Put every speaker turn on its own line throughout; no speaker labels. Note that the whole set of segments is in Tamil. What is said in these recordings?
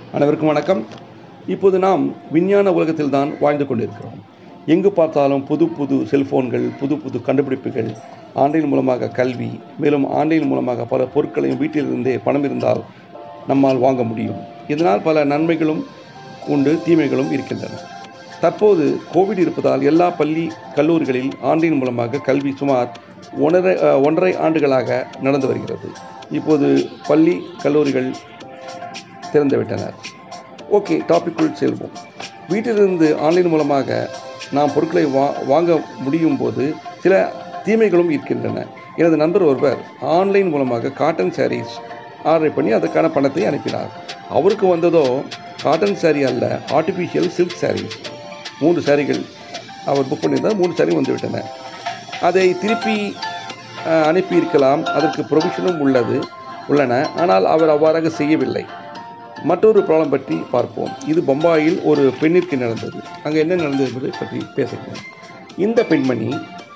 அனைவருக்கும் வணக்கம் இப்போது நாம் விஞ்ஞான உலகத்தில் தான் வாழ்ந்து கொண்டிருக்கிறோம் எங்கு பார்த்தாலும் புது புது செல்போன்கள் புது புது கண்டுபிடிப்புகள் ஆன்லைன் மூலமாக கல்வி மேலும் ஆன்லைன் மூலமாக பல பொருட்களையும் வீட்டிலிருந்தே பணம் இருந்தால் நம்மால் வாங்க முடியும் இதனால் பல நன்மைகளும் உண்டு தீமைகளும் இருக்கின்றன தற்போது கோவிட் இருப்பதால் எல்லா பள்ளி கல்லூரிகளில் ஆன்லைன் மூலமாக கல்வி சுமார் ஒன்றரை அஹ், ஒன்றரை ஆண்டுகளாக நடந்து வருகிறது இப்போது பள்ளி கல்லூரிகள் திறந்துவிட்டனர் ஓகே டாபிக்குள் செல்வோம் வீட்டிலிருந்து ஆன்லைன் மூலமாக நாம் பொருட்களை வா வாங்க முடியும் போது சில தீமைகளும் இருக்கின்றன எனது நண்பர் ஒருவர் ஆன்லைன் மூலமாக காட்டன் சாரீஸ் ஆர்டர் பண்ணி அதற்கான பணத்தை அனுப்பினார் அவருக்கு வந்ததோ காட்டன் saree அல்ல ஆர்டிஃபிஷியல் சில்க் sarees மூன்று சாரிகள் அவர் புக் பண்ணியிருந்தார் மூணு சாரி வந்துவிட்டன அதை திருப்பி அஹ், அனுப்பியிருக்கலாம் அதற்கு ப்ரொவிஷனும் உள்ளது உள்ளன ஆனால் அவர் அவ்வாறாக செய்யவில்லை மற்றொரு ப்ராப்ளம் பற்றி பார்ப்போம் இது பம்பாயில் ஒரு பெண்ணிற்கு நடந்தது அங்கே என்ன நடந்தது என்பதை பற்றி பேசுகிறேன் இந்த பெண்மணி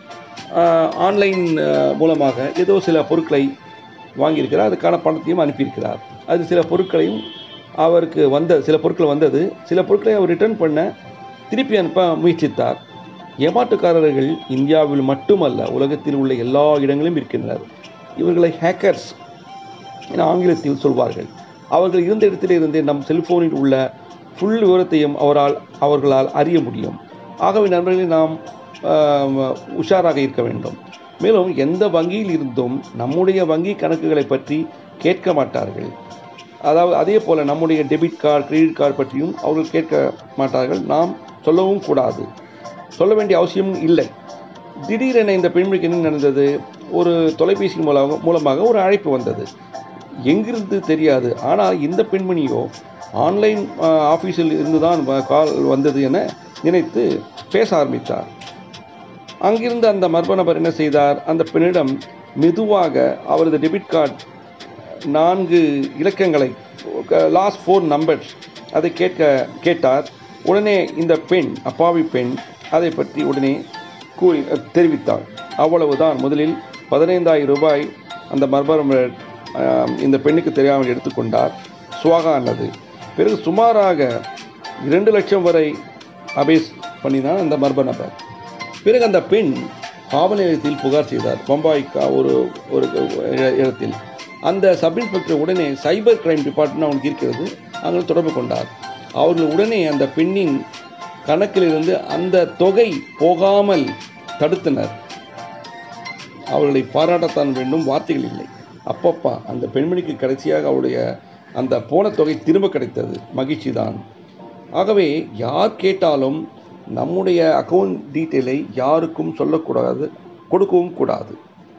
ஆன்லைன் மூலமாக ஏதோ சில பொருட்களை வாங்கியிருக்கிறார் அதுக்கான பணத்தையும் அனுப்பியிருக்கிறார் அது சில பொருட்களையும் அவருக்கு வந்த சில பொருட்கள் வந்தது சில பொருட்களை அவர் ரிட்டர்ன் பண்ண திருப்பி அனுப்ப முயற்சித்தார் ஏமாற்றுக்காரர்கள் இந்தியாவில் மட்டுமல்ல உலகத்தில் உள்ள எல்லா இடங்களிலும் இருக்கின்றனர் இவர்களை ஹேக்கர்ஸ் என ஆங்கிலத்தில் சொல்வார்கள் அவர்கள் இருந்த இடத்திலே இருந்தே நம் செல்போனில் உள்ள ஃபுல் விவரத்தையும் அவரால் அவர்களால் அறிய முடியும் ஆகவே நண்பர்களே நாம் ஆம், உஷாராக இருக்க வேண்டும் மேலும் எந்த வங்கியில் இருந்தும் நம்முடைய வங்கி கணக்குகளை பற்றி கேட்க மாட்டார்கள் அதாவது அதே போல் நம்முடைய டெபிட் கார்டு கிரெடிட் கார்டு பற்றியும் அவர்கள் கேட்க மாட்டார்கள் நாம் சொல்லவும் கூடாது சொல்ல வேண்டிய அவசியம் இல்லை திடீரென இந்த பெண்மணிக்கு என்ன நடந்தது ஒரு தொலைபேசி மூலமாக மூலமாக ஒரு அழைப்பு வந்தது எங்கிருந்து தெரியாது ஆனால் இந்த பெண்மணியோ ஆன்லைன் ஆஃபீஸில் இருந்து தான் கால் வந்தது என நினைத்து பேச ஆரம்பித்தார் அங்கிருந்து அந்த மர்ம நபர் என்ன செய்தார் அந்த பெண்ணிடம் மெதுவாக அவரது டெபிட் கார்டு நான்கு இலக்கங்களை லாஸ்ட் ஃபோர் நம்பர்ஸ் அதை கேட்க கேட்டார் உடனே இந்த பெண் அப்பாவி பெண் அதை பற்றி உடனே கூறி தெரிவித்தாள் அவ்வளவுதான் முதலில் பதினைந்தாயிரம் ரூபாய் அந்த மர்மர் இந்த பெண்ணுக்கு தெரியாமல் எடுத்துக்கொண்டார் சுவாகா ஆனது பிறகு சுமாராக இரண்டு லட்சம் வரை அபேஸ் பண்ணினான் அந்த மர்ம நபர் பிறகு அந்த பெண் காவல் நிலையத்தில் புகார் செய்தார் பம்பாய் கா- ஒரு ஒரு இட- இடத்தில் அந்த சப் இன்ஸ்பெக்டர் உடனே சைபர் கிரைம் டிபார்ட்மெண்ட் அவனுக்கு இருக்கிறது அங்கே தொடர்பு கொண்டார் அவர்கள் உடனே அந்த பெண்ணின் கணக்கிலிருந்து அந்த தொகை போகாமல் தடுத்தனர் அவர்களை பாராட்டத்தான் வேண்டும் வார்த்தைகள் இல்லை அப்பப்பா அந்த பெண்மணிக்கு கடைசியாக அவருடைய அந்த போன தொகை திரும்ப கிடைத்தது மகிழ்ச்சி தான் ஆகவே யார் கேட்டாலும் நம்முடைய அக்கௌண்ட் டீட்டெயிலை யாருக்கும் சொல்லக்கூடாது கொடுக்கவும் கூடாது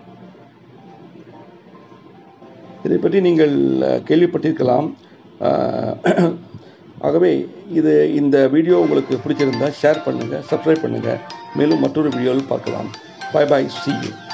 இதை பற்றி நீங்கள் அஹ், கேள்விப்பட்டிருக்கலாம் அஹ், ஆகவே இது இந்த வீடியோ உங்களுக்கு பிடிச்சிருந்தா ஷேர் பண்ணுங்கள் சப்ஸ்கிரைப் பண்ணுங்கள் மேலும் மற்றொரு வீடியோவில் பார்க்கலாம் பை பாய் see you